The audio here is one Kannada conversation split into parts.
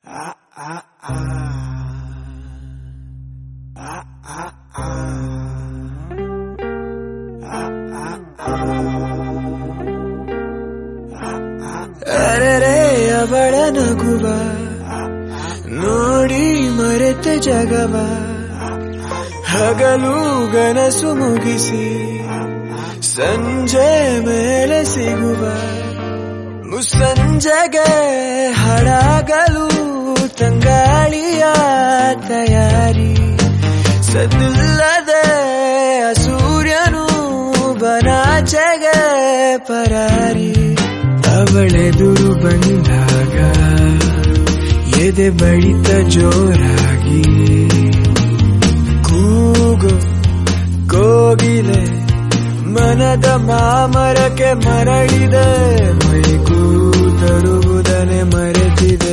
ಅರೆರೆ ಅವಳ ನಗುವ ನೋಡಿ ಮರೆತ ಜಗವ ಹಗಲು ಗನಸು ಮುಗಿಸಿ ಸಂಜೆ ಮೇಲೆ ಸಿಗುವ ಮುಸ್ಸಂಜೆಗೆ ಹಡಗಲು ತಂಗಾಳಿಯ ತಯಾರಿ ಸದ್ದಿಲ್ಲದೆ ಸೂರ್ಯನು ಬನಾಚೆಗೆ ಪರಾರಿ ಅವಳೆದುರು ಬಂದಾಗ ಎದೆ ಬಡಿತ ಜೋರಾಗಿ ಕೂಗು ಕೋಗಿಲೆ ಮನದ ಮಾಮರಕ್ಕೆ ಮರಳಿದೆ ಮೈಗೂ ತರುವುದನೆ ಮರೆತಿದೆ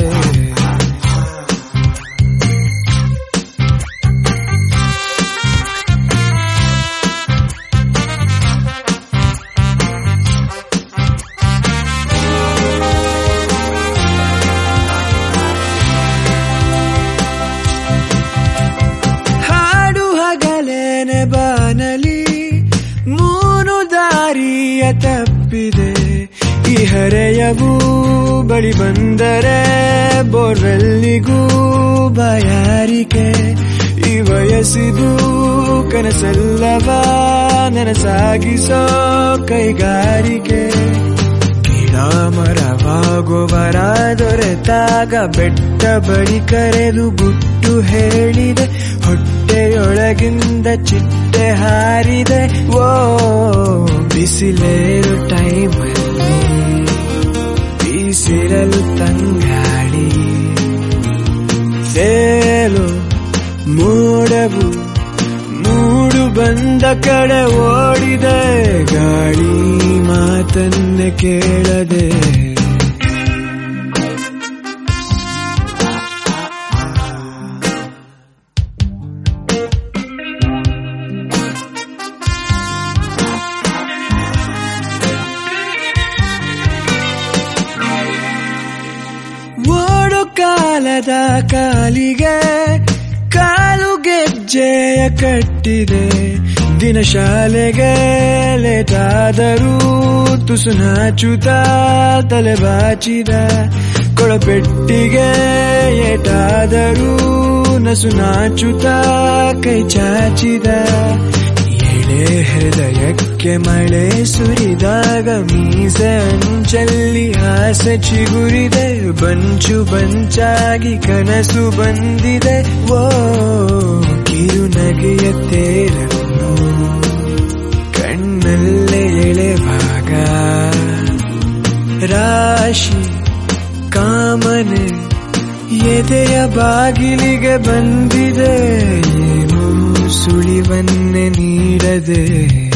ಹಾಡು ಹಗಲೇನೆ ಬಾನಲಿ ಮೂನು ದಾರಿಯ ತಪ್ಪಿದೆ ಈ ಹರೆಯವು ಬಳಿ ಬಂದರೆ ಬೋರ್ವೆಲ್ಲಿಗೂ ಬಯಾರಿಕೆ ಈ ವಯಸ್ಸಿದು ಕನಸಲ್ಲವ ನನಸಾಗಿಸೋ ಕೈಗಾರಿಕೆ ಗಿಡ ಮರವಾಗುವರ ದೊರೆತಾಗ ಬೆಟ್ಟ ಬಳಿ ಕರೆದು ಗುಟ್ಟು ಹೇಳಿದೆ ಹೊಟ್ಟೆಯೊಳಗಿಂದ ಚಿಟ್ಟೆ ಹಾರಿದೆ ಓ ಬಿಸಿಲೇರು ಟೈಮಲ್ಲಿ ಬೀಸಿರಲು ತಂಗಾಳಿ ಸೇಲು ಮೋಡವು ಮೂಡು ಬಂದ ಕಡೆ ಓಡಿದೆ ಗಾಳಿ ಮಾತನ್ನೇ ಕೇಳದೆ ಓಡು ಕಾಲದ ಕಾಲಿಗೆ ಕಾಲು ಗೆಜ್ಜೆಯ ಕಟ್ಟಿದೆ ದಿನ ಶಾಲೆಗೆ ಲೇಟಾದರೂ ತುಸು ನಾಚುತ್ತ ತಲೆ ಬಾಚಿದ ಕೊಳಪೆಟ್ಟಿಗೆ ಏಟಾದರೂ ನಸು ನಾಚುತ್ತ ಕೈ ಚಾಚಿದ ಎಳೆ ಹೃದಯಕ್ಕೆ ಮಳೆ ಸುರಿದಾಗ ಮೀಸೆ ಅಂಚಲ್ಲಿ ಆಸೆ ಚಿಗುರಿದೆ ಬಂಚು ಬಂಚಾಗಿ ಕನಸು ಬಂದಿದೆ ಓ ಕಿರುನಗೆಯ ತೇರನ್ನು ಕಣ್ಣಲ್ಲೇ ಎಳೆವಾಗ ರಾಶಿ ಕಾಮನೆ ಎದೆಯ ಬಾಗಿಲಿಗೆ ಬಂದಿದೆ ಏನು ಸುಳಿವನ್ನೇ ನೀಡದೆ